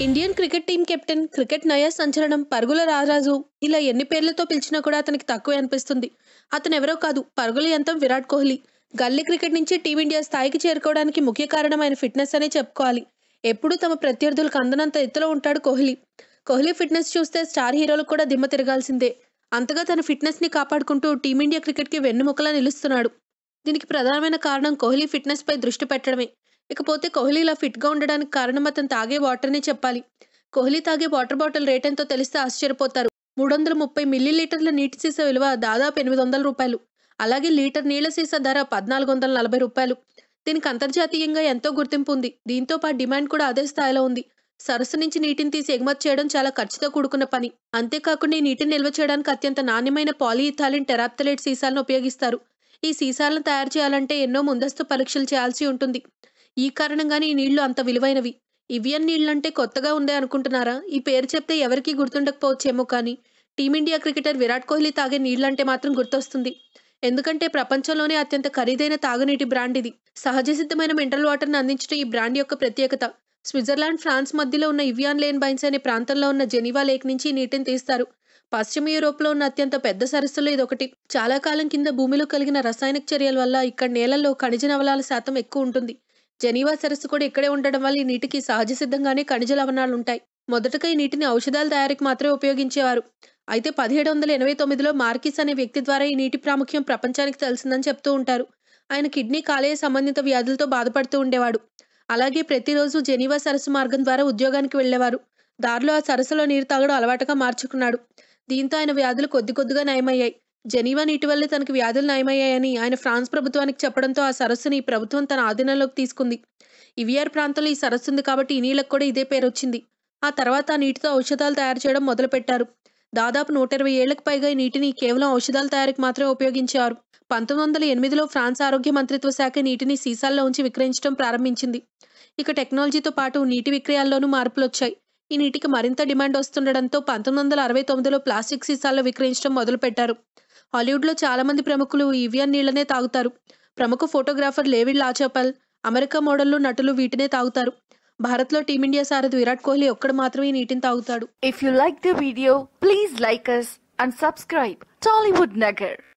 Indian cricket team captain cricket నయ సంచలనం పరుగుల రారాజు ఇలా ఎన్ని పేర్లతో పిలిచినా కూడా అతనికి తక్కువే అనిపిస్తుంది అతను ఎవరో కాదు పరుగుల యంత్రం విరాట్ కోహ్లీ గల్లీ క్రికెట్ నుంచి టీమిండియా స్థాయికి చేరుకోవడానికి ముఖ్య కారణం ఆయన ఫిట్నెస్ అనే చెప్పుకోవాలి ఎప్పుడూ తమ ప్రత్యర్థులకు అందనంత ఎత్తులో ఉంటాడు కోహ్లీ కోహ్లీ ఫిట్నెస్ చూస్తే స్టార్ హీరోలకు కూడా దిమ్మ తిరగాల్సిందే అంతగా తన ఫిట్నెస్ ని కాపాడుకుంటూ టీమిండియా క్రికెట్ కి వెన్నుముకలా నిలుస్తున్నాడు దీనికి ప్రధానమైన కారణం కోహ్లీ ఫిట్నెస్ పై దృష్టి పెట్టడమే ఇకపోతే కోహ్లీ ఇలా ఫిట్ గా ఉండడానికి కారణం అతను తాగే వాటర్ నే చెప్పాలి కోహ్లీ తాగే వాటర్ బాటిల్ రేట్ ఎంతో తెలిస్తే ఆశ్చర్యపోతారు మూడు వందల ముప్పై మిల్లీ లీటర్ల నీటి సీసా విలువ దాదాపు ఎనిమిది వందల రూపాయలు అలాగే లీటర్ నీళ్ల సీసా ధర పద్నాలుగు వందల నలభై రూపాయలు దీనికి అంతర్జాతీయంగా ఎంతో గుర్తింపు ఉంది దీంతో పాటు డిమాండ్ కూడా అదే స్థాయిలో ఉంది సరస్సు నుంచి నీటిని తీసి ఎగుమతి చేయడం చాలా ఖర్చుతో కూడుకున్న పని అంతేకాకుండా ఈ నీటిని నిల్వ చేయడానికి అత్యంత నాణ్యమైన పాలీఇథాలిన్ టెరాప్తలేట్ సీసాలను ఉపయోగిస్తారు ఈ సీసాలను తయారు చేయాలంటే ఎన్నో ముందస్తు పరీక్షలు చేయాల్సి ఉంటుంది ఈ కారణంగానే ఈ నీళ్లు అంత విలువైనవి ఇవియన్ నీళ్ళంటే కొత్తగా ఉందే అనుకుంటున్నారా ఈ పేరు చెప్తే ఎవరికీ గుర్తుండకపోవచ్చేమో కానీ టీమిండియా క్రికెటర్ విరాట్ కోహ్లీ తాగే నీళ్ళంటే మాత్రం గుర్తొస్తుంది ఎందుకంటే ప్రపంచంలోనే అత్యంత ఖరీదైన తాగునీటి బ్రాండ్ ఇది సహజ సిద్ధమైన మినరల్ వాటర్ని అందించడం ఈ బ్రాండ్ యొక్క ప్రత్యేకత స్విట్జర్లాండ్ ఫ్రాన్స్ మధ్యలో ఉన్న ఇవియాన్ లేన్ బైన్స్ అనే ప్రాంతంలో ఉన్న జెనీవా లేక్ నుంచి ఈ నీటిని తీస్తారు పశ్చిమ యూరోప్లో ఉన్న అత్యంత పెద్ద సరస్సులో ఇది ఒకటి చాలా కాలం కింద భూమిలో కలిగిన రసాయనిక చర్యల వల్ల ఇక్కడ నేలల్లో ఖనిజ లవణాల శాతం ఎక్కువ ఉంటుంది జెనీవా సరస్సు కూడా ఇక్కడే ఉండడం వల్ల ఈ నీటికి సహజ సిద్ధంగానే ఖనిజ లవణాలు ఉంటాయి మొదటగా ఈ నీటిని ఔషధాల తయారీకి మాత్రమే ఉపయోగించేవారు అయితే పదిహేడు వందల ఎనభై తొమ్మిదిలో మార్కిస్ అనే వ్యక్తి ద్వారా ఈ నీటి ప్రాముఖ్యం ప్రపంచానికి తెలిసిందని చెప్తూ ఉంటారు ఆయన కిడ్నీ కాలేయ సంబంధిత వ్యాధులతో బాధపడుతూ ఉండేవాడు అలాగే ప్రతిరోజు జెనీవా సరస్సు మార్గం ద్వారా ఉద్యోగానికి వెళ్ళేవారు దారిలో ఆ సరస్సులో నీరు తాగడం అలవాటుగా మార్చుకున్నాడు దీంతో ఆయన వ్యాధులు కొద్ది కొద్దిగా నయమయ్యాయి జెనీవా నీటి వల్లే తనకి వ్యాధులు నయమయ్యాయని ఆయన ఫ్రాన్స్ ప్రభుత్వానికి చెప్పడంతో ఆ సరస్సుని ఈ ప్రభుత్వం తన ఆధీనంలోకి తీసుకుంది ఇవియర్ ప్రాంతంలో ఈ సరస్సు ఉంది కాబట్టి ఈ నీళ్ళకు కూడా ఇదే పేరు వచ్చింది ఆ తర్వాత ఆ నీటితో ఔషధాలు తయారు చేయడం మొదలుపెట్టారు దాదాపు నూట ఇరవై ఏళ్లకు పైగా ఈ నీటిని కేవలం ఔషధాల తయారీకి మాత్రమే ఉపయోగించారు పంతొమ్మిది వందల ఎనిమిదిలో ఫ్రాన్స్ ఆరోగ్య మంత్రిత్వ శాఖ నీటిని సీసాల్లో ఉంచి విక్రయించడం ప్రారంభించింది ఇక టెక్నాలజీతో పాటు నీటి విక్రయాల్లోనూ మార్పులు వచ్చాయి ఈ నీటికి మరింత డిమాండ్ వస్తుండడంతో పంతొమ్మిది వందల అరవై తొమ్మిదిలో ప్లాస్టిక్ సీసాల్లో విక్రయించడం మొదలుపెట్టారు హాలీవుడ్లో చాలా మంది ప్రముఖులు ఇవియన్ నీళ్లనే తాగుతారు ప్రముఖ ఫోటోగ్రాఫర్ లేవిడ్ లాచాపల్ అమెరికా మోడళ్లు నటులు వీటినే తాగుతారు భారత్లో టీమిండియా సారథి విరాట్ కోహ్లీ ఒక్కడు మాత్రమే ఈ నీటిని తాగుతాడు If you like the video, please like us and subscribe. Tollywood Nagar.